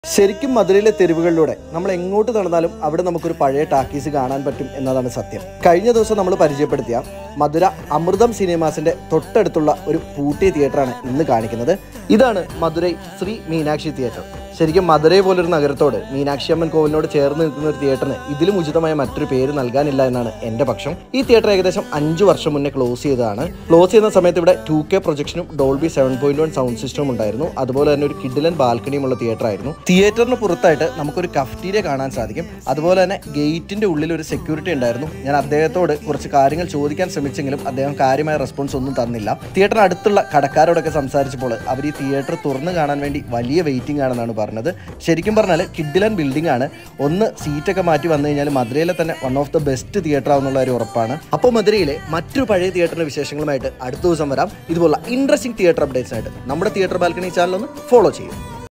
ശരിക്കും മധുരയിലെ തെരുവുകളിലൂടെ നമ്മൾ എങ്ങോട്ട് നടന്നാലും അവിടെ നമുക്കൊരു പഴയ ടാക്കീസ് കാണാൻ പറ്റും എന്നതാണ് സത്യം കഴിഞ്ഞ ദിവസം നമ്മൾ പരിചയപ്പെടുത്തിയ മധുര അമൃതം സിനിമാസിന്റെ തൊട്ടടുത്തുള്ള ഒരു പൂട്ടിയ തിയേറ്ററാണ് ഇന്ന് കാണിക്കുന്നത് ഇതാണ് മധുരൈ ശ്രീ മീനാക്ഷി തിയേറ്റർ ശരിക്കും മധുരൈ പോലൊരു നഗരത്തോട് മീനാക്ഷി അമ്മൻ കോവിലിനോട് ചേർന്ന് നിൽക്കുന്ന ഒരു തിയേറ്ററിന് ഇതിലും ഉചിതമായ മറ്റൊരു പേര് നൽകാനില്ല എന്നാണ് എന്റെ പക്ഷം ഈ തിയേറ്റർ ഏകദേശം അഞ്ചു വർഷം മുന്നേ ക്ലോസ് ചെയ്തതാണ് ക്ലോസ് ചെയ്യുന്ന സമയത്ത് ഇവിടെ ടു കെ പ്രൊജക്ഷനും Dolby seven point one sound സിസ്റ്റവും ഉണ്ടായിരുന്നു അതുപോലെ തന്നെ ഒരു കിഡിലൻ ബാൽക്കണിയുമുള്ള തിയേറ്റർ ആയിരുന്നു തിയേറ്ററിന് പുറത്തായിട്ട് നമുക്കൊരു കഫ്റ്റീരിയ കാണാൻ സാധിക്കും അതുപോലെ തന്നെ ഗേറ്റിന്റെ ഉള്ളിൽ ഒരു സെക്യൂരിറ്റി ഉണ്ടായിരുന്നു ഞാൻ അദ്ദേഹത്തോട് കുറച്ച് കാര്യങ്ങൾ ചോദിക്കാൻ ശ്രമിച്ചെങ്കിലും അദ്ദേഹം കാര്യമായ റെസ്പോൺസ് ഒന്നും തന്നില്ല തിയേറ്ററിന് അടുത്തുള്ള കടക്കാരോടൊക്കെ സംസാരിച്ചപ്പോൾ അവർ ഈ തിയേറ്റർ തുറന്നു കാണാൻ വേണ്ടി വലിയ വെയിറ്റിംഗ് ആണെന്നാണ് പറഞ്ഞത് ശരിക്കും പറഞ്ഞാൽ കിഡിലൻ ബിൽഡിംഗ് ആണ് ഒന്ന് സീറ്റൊക്കെ മാറ്റി വന്നു കഴിഞ്ഞാൽ മധുരയിലെ തന്നെ one of the best theatre ആവുന്നുള്ള ഒരു ഉറപ്പാണ് അപ്പോൾ മധുരയിലെ മറ്റൊരു പഴയ തിയേറ്ററിന്റെ വിശേഷങ്ങളുമായിട്ട് അടുത്ത ദിവസം വരാം ഇതുപോലുള്ള ഇൻട്രസ്റ്റിംഗ് തിയേറ്റർ അപ്ഡേറ്റ്സ് ആയിട്ട് നമ്മുടെ തിയേറ്റർ ബാൽക്കണി ചാനൽ ഒന്ന് ഫോളോ ചെയ്യും